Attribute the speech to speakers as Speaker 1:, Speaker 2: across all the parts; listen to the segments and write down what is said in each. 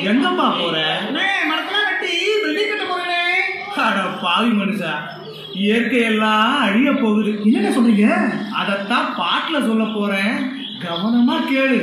Speaker 1: எங்கப்பா போற
Speaker 2: அண்ணே மரத்தெல்லாம் வெட்டி பில்டிங் கட்ட போறேனே
Speaker 1: அட பாவி மனுஷா இயற்கையெல்லாம் அழிய போகுது
Speaker 2: என்னங்க சொல்றீங்க
Speaker 1: அதைத்தான் பாட்டுல சொல்ல போறேன் கவனமா கேளு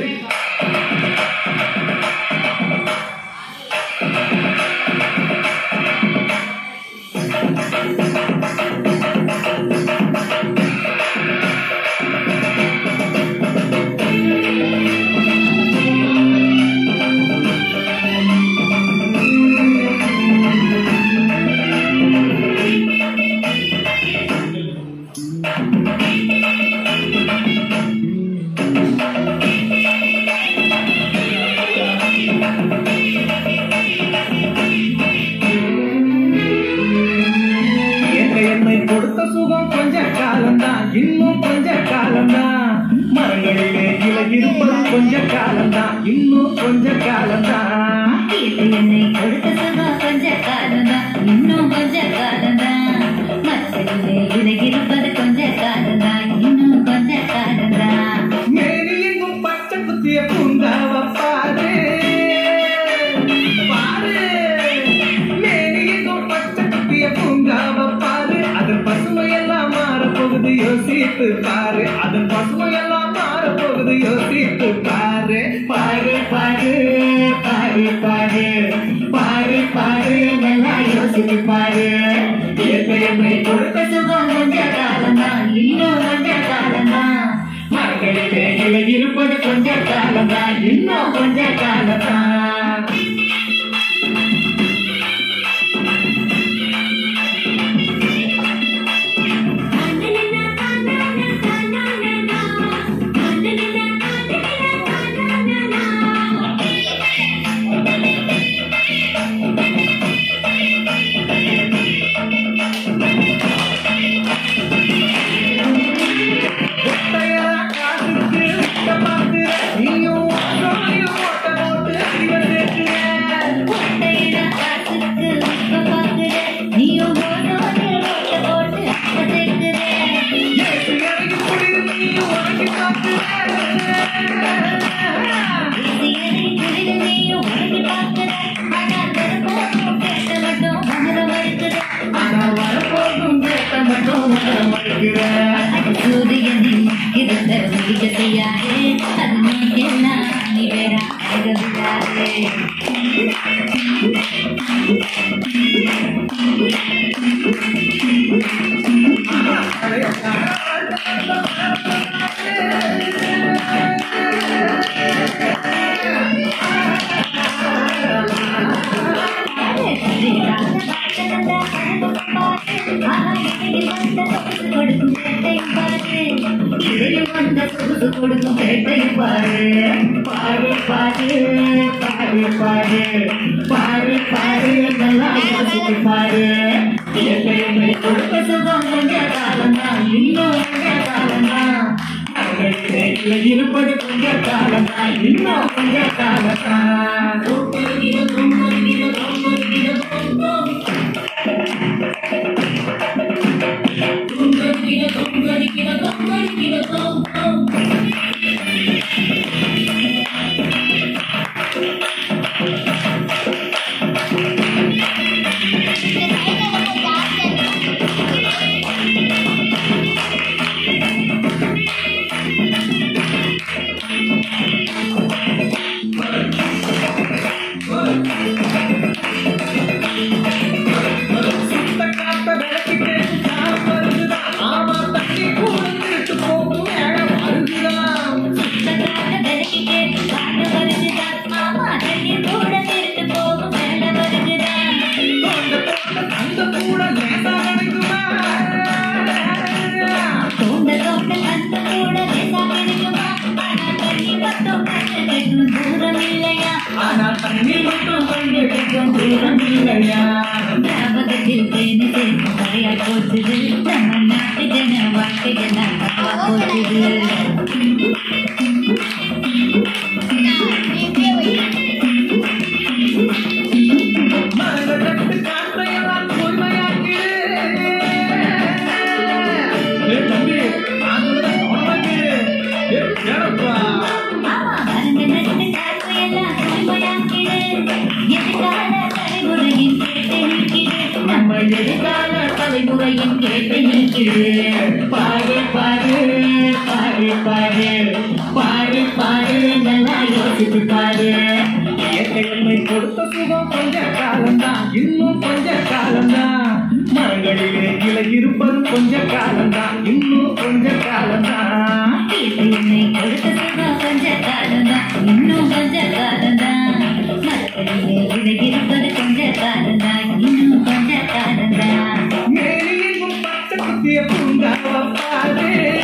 Speaker 3: இயற்கை என்னை கொடுத்த சுகம் கொஞ்ச காலம்தான் இன்னும் கொஞ்ச காலம்தான் மரங்களிலே இலை இருப்பது கொஞ்ச காலம்தான் இன்னும் கொஞ்ச காலம்தான்
Speaker 4: என்னை கொடுத்த சுகம் கொஞ்ச காலம்தான் இன்னும் கொஞ்ச காலம்தான் மச்சலிலே இலகிருப்பது கொஞ்ச காலம்தான் இன்னும் கொஞ்ச காலம்தான்
Speaker 3: மேரி எங்கும் பச்சை குத்திய பூங்காவ பாரு பாரு மேரி எங்கும் பச்சை குத்திய பூங்காவ பாரு அதன் பசுமையெல்லாம் மாறப்போகுது யோசித்து பாரு அதன் பசுமையெல்லாம் மாறப்போகுது யோசித்து பாரு பாரு பாரு பாரு பாரு பாரு பாரு நல்லா யோசித்து பாரு இயற்கை என்னை கொடுத்த சுகம் கொஞ்ச காலம்தான் இன்னும் கொஞ்ச காலம்தான் மரங்களிலே இலை இருப்பது கொஞ்ச காலம்தான் இன்னும் கொஞ்ச காலம்தான் ஒத்தையரா காசுக்கு விட்ட பார்க்கிற நீயும் ஓட்டையும் ஓட்ட போட்டு அறிவை சேர்க்கிற
Speaker 4: ஒத்தையிட காசுக்கு உப்ப பாக்குற நீயும் ஓட ஓட ஓட்ட போட்டு அப்ப சேர்க்கிற
Speaker 3: ஏசு இறங்கி குடிரு நீயும் உறங்கி பார்க்கிற
Speaker 4: இசையரை குளிர நீயும் உறங்கி பார்க்கிற ஆனால் வரப்போகும் பேச மட்டும் மனத மறுக்கிற
Speaker 3: ஆனா வரப்போகும் பேச மட்டும் உணர மறுக்கிற
Speaker 4: அது சூரியனின் இருந்த முடிக்க செய்யாதே அது நோக்கெல்லாம் நீ வேற அழகவிடாதே கொடுக்கும் பேட்டையும் பாரு
Speaker 3: பாரு பாரு பாரு பாரு பாரு பாரு நல்லா யோசித்து பாரு இயற்கை என்னை கொடுத்த சுகம் கொஞ்ச காலம்தான் இன்னும் கொஞ்ச காலம்தான் அவர்களிலே இலை இருப்பது கொஞ்ச காலம்தான் இன்னும் கொஞ்ச காலம்தான் சுத்த காத்த விளக்கிட்டு நான் வருதுதான் ஆமா தண்ணி கூடந்துட்டு போகும் ஏழம் அருகுதான் தோண்ட தோண்ட அந்த கூட லேசா கிடைக்குமா ஆனா தண்ணி மட்டும் கொண்டு கொஞ்சம் தூரம் இல்லையா
Speaker 4: போச்சுது நம்ம நாட்டு ஜன வாழ்க்கையெல்லாம் தப்பா போச்சுது
Speaker 3: மரங்கள் நட்டு காற்றையெல்லாம் தூய்மையாக்கிடு ஏய் தம்பி நான் சொல்றத கவனமா கேளு. ஏய், ஏறப்பா.
Speaker 4: ஆமா மருந்து நட்டு காற்றையெல்லாம் தூய்மையாக்கிடு எதிர்கால தலைமுறையின் கேட்டு நிற்கிறேன் நம்ம எதிர்கால தலைமுறையின் கேட்டு நிற்கிறேன் பாரு பாரு பாரு பாரு பாரு பாரு நல்லா யோசித்து பாரு
Speaker 3: இயற்கை என்னை கொடுத்த சுகம் கொஞ்ச காலம்தான் இன்னும் கொஞ்ச காலம்தான் மரங்களிலே இலை இருப்பது கொஞ்ச காலம்தான் இன்னும் கொஞ்ச காலம்தான்
Speaker 4: என்னை கொடுத்த சுகம் கொஞ்ச காலம்தான் இன்னும் கொஞ்ச காலம்தான் மரங்களிலே விலை இருப்பது கொஞ்ச காலம்தான் இன்னும் கொஞ்ச காலம்தான்
Speaker 3: மேலியும் பச்சை குத்திய பூங்காவ பாரு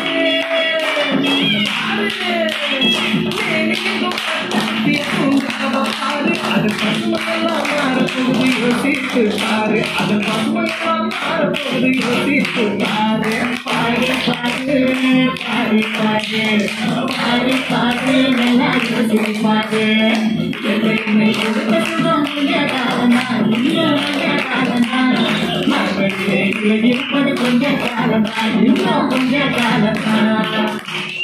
Speaker 3: மேலியும் பச்சை குத்திய பூங்காவ பாரு அது பசுமையெல்லாம் மாறப்போகுது யோசித்து பாரு அது பசுமையெல்லாம் மாறப்போகுது யோசித்து பாரு
Speaker 4: பாரு பாரு பாரு பாரு பாரு பாரு நல்லா யோசித்து பாரு என்னை கொடுத்த சுகம் கொஞ்ச காலம்தான் இன்னும் கொஞ்ச காலம்தான்
Speaker 3: மரங்களிலே இலை இருப்பது
Speaker 4: இருப்பது கொஞ்ச காலம்தான் இன்னும் கொஞ்ச காலம்தான்